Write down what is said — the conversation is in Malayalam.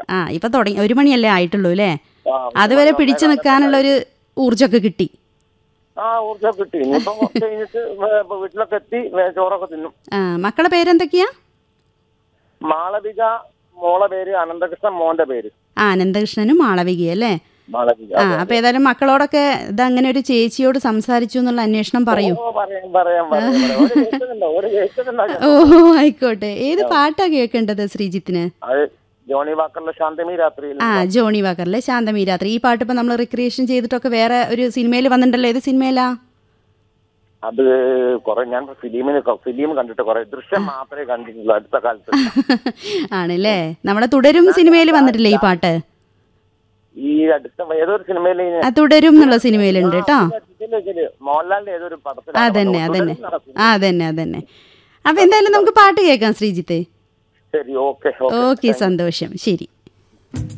ആ ഇപ്പൊ തുടങ്ങി ഒരു മണിയല്ലേ ആയിട്ടുള്ളൂ അല്ലേ ആ, അതുവരെ പിടിച്ചു നിൽക്കാനുള്ള ഒരു ഊർജ്ജമൊക്കെ കിട്ടി ആ ഊർജ്ജം കിട്ടി ഇനിയിപ്പം കുറച്ച് കഴിഞ്ഞിട്ട് വേ- ഇപ്പൊ വീട്ടിലൊക്കെ എത്തി വേ- ചോറൊക്കെ തിന്നും ആ മക്കളെ പേരെന്തൊക്കെയാ മാളവിക മോളെ പേര് അനന്തകൃഷ്ണൻ മോന്റെ പേര് ആ അനന്തകൃഷ്ണനും മാളവികയും അല്ലേ മാളവിക ആ അപ്പൊ ഏതായാലും മക്കളോടൊക്കെ ഇതങ്ങനെ ഒരു ചേച്ചിയോട് സംസാരിച്ചു എന്നുള്ള അന്വേഷണം പറയൂ ഓ, പറയാം പറയാം പറയാം പറയാം. ഒരു കേൾക്കുന്നുണ്ടോ ഒരു കേൾക്കുന്നുണ്ടോ ഓ ആയിക്കോട്ടെ ഏത് പാട്ടാ കേൾക്കേണ്ടത് ശ്രീജിത്തിന് അത് ജോണി വാക്കറിലെ ശാന്തമി രാത്രിയിൽ ആ ജോണി വാക്കറിലെ ശാന്തമി രാത്രി ഈ പാട്ട് ഇപ്പൊ നമ്മൾ റിക്രിയേഷൻ ചെയ്തിട്ടൊക്കെ വേറെ ഒരു സിനിമയിൽ വന്നിട്ടുണ്ടല്ലോ ഏത് സിനിമയിലാ അത് കുറെ ഞാൻ ഫിലിമിന് ഫിലിം കണ്ടിട്ട് കുറെ ദൃശ്യം മാത്രമേ കണ്ടിട്ടുള്ളൂ അടുത്ത കാലത്ത് ആണല്ലേ നമ്മുടെ തുടരും സിനിമയിൽ വന്നിട്ടില്ലേ ഈ പാട്ട് ഈ അടുത്ത ഏതൊരു സിനിമയിൽ ആ തുടരും എന്നുള്ള സിനിമയിലുണ്ട് കേട്ടോ മോഹൻലാലിന്റെ ഏതൊരു പടത്തിൽ അതന്നെ അതന്നെ ആ അതന്നെ അതന്നെ അപ്പൊ എന്തായാലും നമുക്ക് പാട്ട് കേൾക്കാം ശ്രീജിത്ത് ശരി ഓക്കെ ഓക്കെ സന്തോഷം ശരി